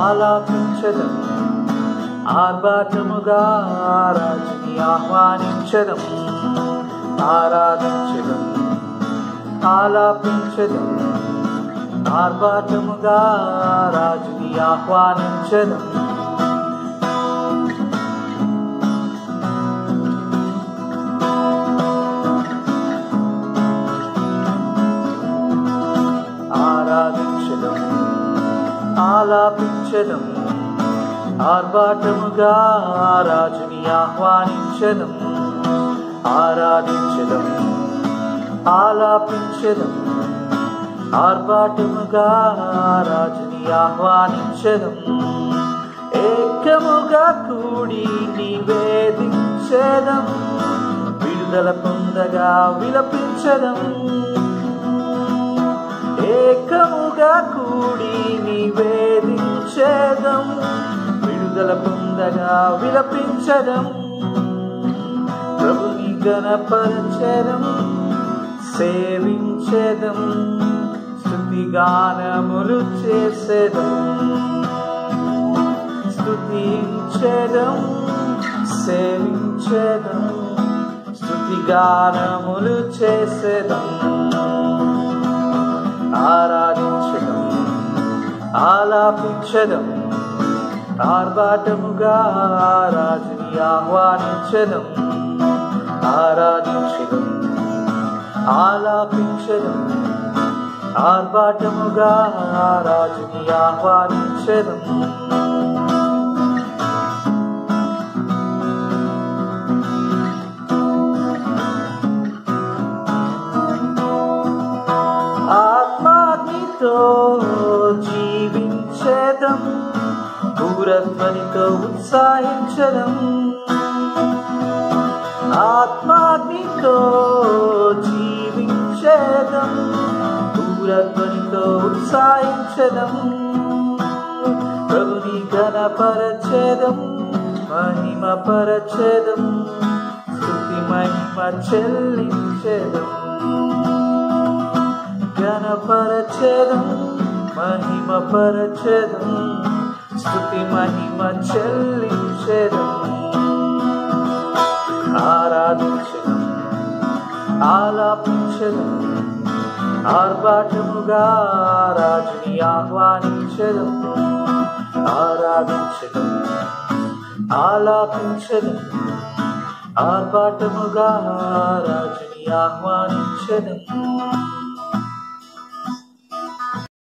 ఆలాపించదం ఆర్భాటముగా రాజుని ఆహ్వానించదం ఆరాధించదం ఆలాపించదం ఆర్భాటముగా రాజుని ఆహ్వానించదం ఆరాధించదం ఆలాపించదం ఆర్భాటముగా రాజుని ఆహ్వానించదం ఆరాధించదం ఆలాపించదం ఆర్భాటముగా రాజుని ఆహ్వానించదం ఏకముగా కూడి నివేదించదం విడుదల పొందగా విలపించదం ఏకముగా కూడి నివేదించదం విడుదల పొందగా విలపించదం ప్రభుని గణపరచడం సేవించదం స్థుతి గానములు చేసేదం స్థుతించదం సేవించదం స్థుతి గానములు చేసేదం ఆరాధించడం ఆలాపించడం ఆర్భాటముగా రాజుని ఆహ్వానించడం ఆరాధించడం ఆలాపించడం ఆర్భాటముగా రాజుని ఆహ్వానించడం ఆత్మాగ్నితో జీవించడం దూరధ్వనితో ఉత్సాహించడం ఆత్మాగ్నితో జీవించడం దూరధ్వనితో ఉత్సాహించడం ప్రభుని ఘనపరచడం మహిమపరచడం స్థుతి మహిమ చెల్లించడం ఘనపరచడం మహిమపరచడం స్థుతి మహిమ చెల్లించడం ఆరాధించడం ఆలాపించడం ఆర్భాటముగా రాజుని ఆహ్వానించడం ఆరాధించడం ఆలాపించడం ఆర్భాటముగా రాజుని ఆహ్వానించడం